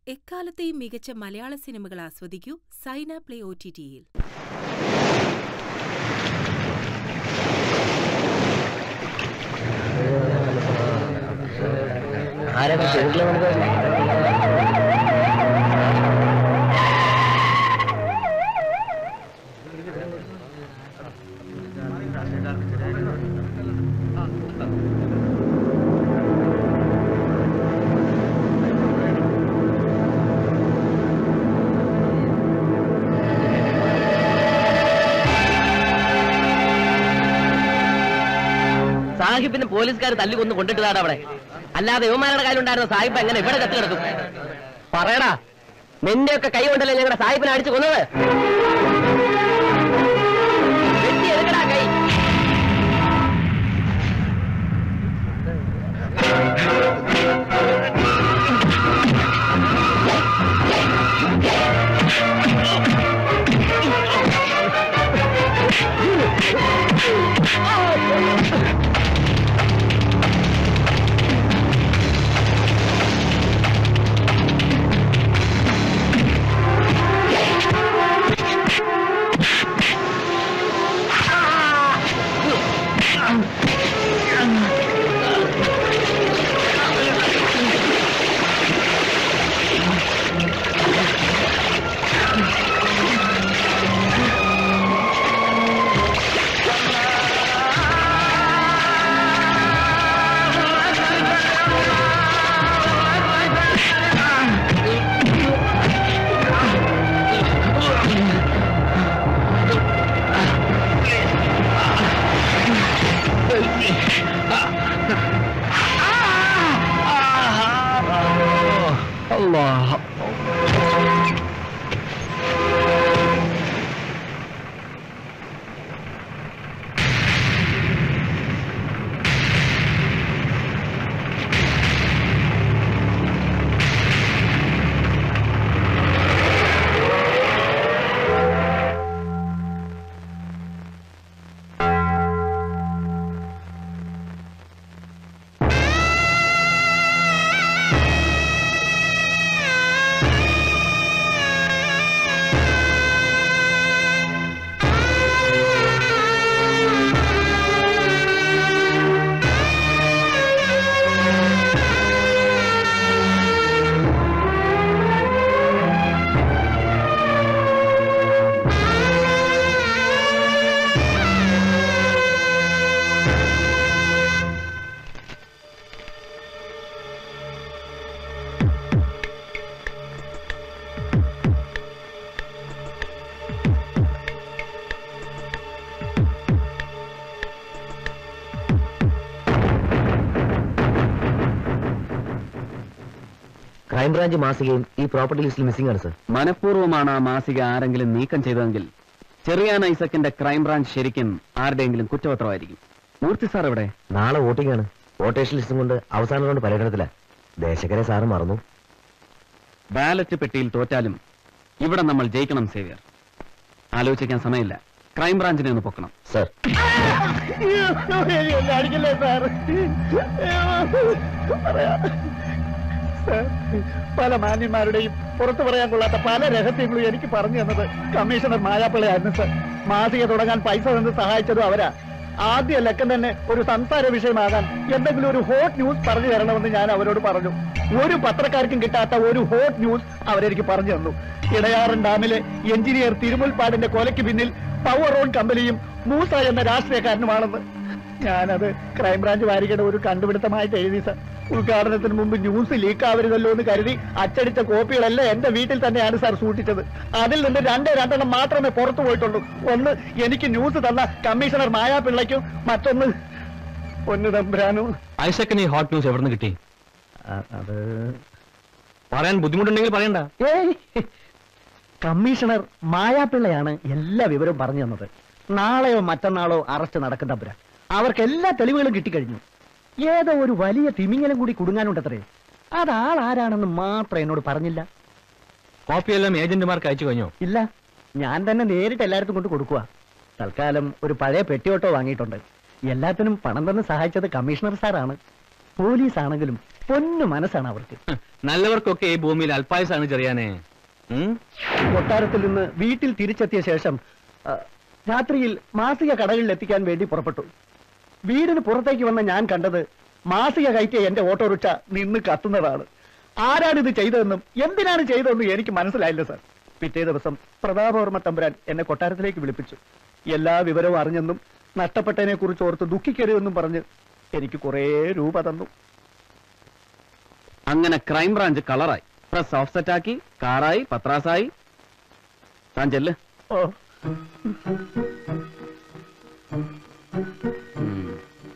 എക്കാലത്തെയും മികച്ച മലയാള സിനിമകൾ ആസ്വദിക്കൂ സൈന പ്ലേ ഒ ടി ടിയിൽ ആരാ ചെറുക്കിലെ സാഹിബിന് പോലീസുകാർ തല്ലിക്കൊന്ന് കൊണ്ടിട്ടതാണ് അവിടെ അല്ലാതെ യുവമാരുടെ കയ്യിലുണ്ടായിരുന്ന സാഹിബ് എങ്ങനെ ഇവിടെ കത്തി കിടക്കും പറയടാ നിന്റെയൊക്കെ കൈ കൊണ്ടല്ലേ ഞങ്ങളുടെ സാഹിബിനെ അടിച്ചു കൊന്നത് വെട്ടിയെടുക്കടാ കൈ അല്ലാഹ് ക്രൈംബ്രാഞ്ച് മാസികയും ഈ പ്രോപ്പർട്ടി ലിസ്റ്റിൽ മിസ്സിംഗ് ആണ് സർ മനഃപൂർവ്വമാണ് ആ മാസിക ആരെങ്കിലും നീക്കം ചെയ്തതെങ്കിൽ ചെറിയാൻ ഐസക്കിന്റെ ക്രൈംബ്രാഞ്ച് ശരിക്കും ആരുടെയെങ്കിലും കുറ്റപത്രമായിരിക്കും മൂർത്തി സാർ എവിടെ നാളെ വോട്ടിംഗ് ആണ് വോട്ടേഷൻ ലിസ്റ്റും കൊണ്ട് അവസാനം കൊണ്ട് പര്യടനത്തില ദേശക്കരെ സാറ് മറന്നു ബാലറ്റ് പെട്ടിയിൽ തോറ്റാലും ഇവിടെ നമ്മൾ ജയിക്കണം സേവ്യർ ആലോചിക്കാൻ സമയമില്ല ക്രൈംബ്രാഞ്ചിനെ ഒന്ന് പൊക്കണം സർ അടിക്കില്ലേ സാർ പല മാന്യന്മാരുടെയും പുറത്തു പറയാൻ കൊള്ളാത്ത പല രഹസ്യങ്ങളും എനിക്ക് പറഞ്ഞു തന്നത് കമ്മീഷണർ മായാപ്പിള്ളയായിരുന്നു സർ മാസിക തുടങ്ങാൻ പൈസ തന്ന് സഹായിച്ചതും അവരാ ആദ്യ ലക്കം തന്നെ ഒരു സംസാര വിഷയമാകാൻ എന്തെങ്കിലും ഒരു ഹോട്ട് ന്യൂസ് പറഞ്ഞു തരണമെന്ന് ഞാൻ അവരോട് പറഞ്ഞു ഒരു പത്രക്കാർക്കും കിട്ടാത്ത ഒരു ഹോട്ട് ന്യൂസ് അവരെനിക്ക് പറഞ്ഞു തന്നു ഇടയാറൻ ഡാമിലെ എഞ്ചിനീയർ തിരുമുൽപ്പാടിന്റെ കൊലയ്ക്ക് പിന്നിൽ പവർ ഓൺ കമ്പനിയും മൂസ എന്ന രാഷ്ട്രീയക്കാരനുമാണെന്ന് ഞാനത് ക്രൈംബ്രാഞ്ച് വാരികയുടെ ഒരു കണ്ടുപിടുത്തമായിട്ട് എഴുതി സർ ഉദ്ഘാടനത്തിന് മുമ്പ് ന്യൂസ് ലീക്ക് ആവരുതല്ലോ എന്ന് കരുതി അച്ചടിച്ച കോപ്പികളെല്ലാം എന്റെ വീട്ടിൽ തന്നെയാണ് സാർ സൂക്ഷിച്ചത് അതിൽ നിന്ന് രണ്ടേ രണ്ടെണ്ണം മാത്രമേ പുറത്തു പോയിട്ടുള്ളൂ ഒന്ന് എനിക്ക് ന്യൂസ് തന്ന കമ്മീഷണർ മായാപിള്ളയ്ക്കും മറ്റൊന്ന് പൊന്നു തമ്പുരാനും ഐസക്കിന് ഈ ഹോട്ട് ന്യൂസ് എവിടെ നിന്ന് കിട്ടി അത് പറയാൻ ബുദ്ധിമുട്ടുണ്ടെങ്കിൽ പറയണ്ട ഏയ് കമ്മീഷണർ മായാപിള്ളയാണ് എല്ലാ വിവരവും പറഞ്ഞു തന്നത് നാളെയോ മറ്റന്നാളോ അറസ്റ്റ് നടക്കും തമ്പുരാൻ അവർക്ക് എല്ലാ തെളിവുകളും കിട്ടിക്കഴിഞ്ഞു ഏതോ ഒരു വലിയ തിമിങ്ങലും കൂടി കുടുങ്ങാനുണ്ടത്രേ അതാൾ ആരാണെന്ന് മാത്രം എന്നോട് പറഞ്ഞില്ല കോപ്പിയെല്ലാം ഏജന്റുമാർക്ക് അയച്ചു കഴിഞ്ഞോ ഇല്ല ഞാൻ തന്നെ നേരിട്ട് എല്ലായിടത്തും കൊണ്ട് കൊടുക്കുക തൽക്കാലം ഒരു പഴയ പെട്ടിയോട്ടോ വാങ്ങിയിട്ടുണ്ട് എല്ലാത്തിനും പണം തന്ന് സഹായിച്ചത് കമ്മീഷണർ സാറാണ് പോലീസ് ആണെങ്കിലും പൊന്നു മനസ്സാണ് അവർക്ക് നല്ലവർക്കൊക്കെ ഈ ഭൂമിയിൽ അൽപായസാണ് ചെറിയാനെ ഉം? കൊട്ടാരത്തിൽ നിന്ന് വീട്ടിൽ തിരിച്ചെത്തിയ ശേഷം ആ, രാത്രിയിൽ മാസിക കടകളിൽ എത്തിക്കാൻ വേണ്ടി പുറപ്പെട്ടു വീടിന് പുറത്തേക്ക് വന്ന ഞാൻ കണ്ടത് മാസിക കയറ്റിയ എന്റെ ഓട്ടോറിക്ഷ നിന്ന് കത്തുന്നതാണ് ആരാണിത് ചെയ്തതെന്നും എന്തിനാണ് ചെയ്തതെന്നും എനിക്ക് മനസ്സിലായില്ല സാർ പിറ്റേ ദിവസം പ്രതാപവർമ്മ തമ്പുരാൻ എന്നെ കൊട്ടാരത്തിലേക്ക് വിളിപ്പിച്ചു എല്ലാ വിവരവും അറിഞ്ഞെന്നും നഷ്ടപ്പെട്ടതിനെ കുറിച്ച് ഓർത്ത് ദുഃഖിക്കരുതെന്നും പറഞ്ഞ് എനിക്ക് കുറേ രൂപ തന്നു അങ്ങനെ ക്രൈംബ്രാഞ്ച് കളറായി പ്രസ് ഓഫ്സെറ്റ് ആക്കി കാറായി പത്രാസായി താൻ ചെല്ല് ഓ ഉം.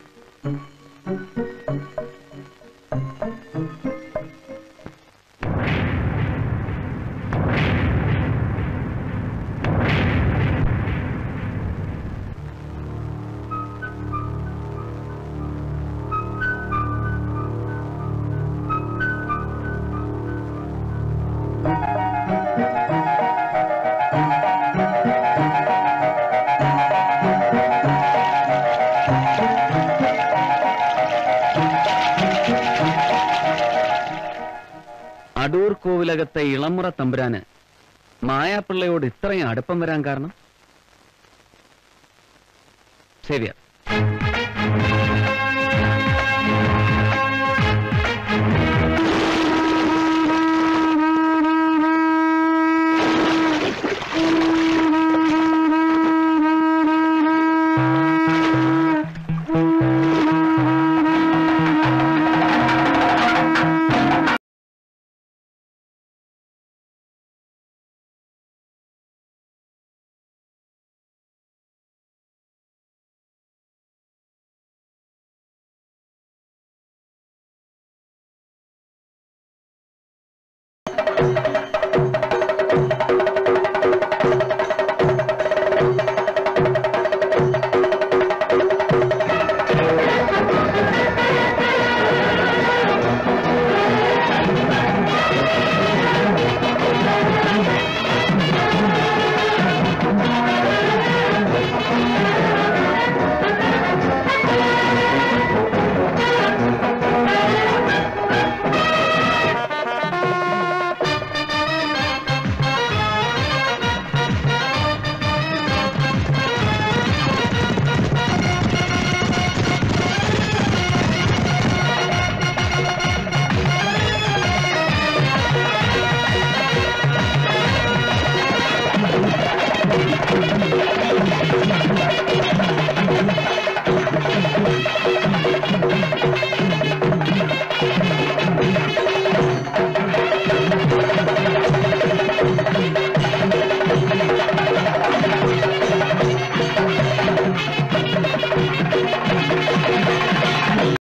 അടൂർ കോവിലകത്തെ ഇളമുറ തമ്പുരാന് മായാപ്പിള്ളയോട് ഇത്രയും അടുപ്പം വരാൻ കാരണം ശരിയാ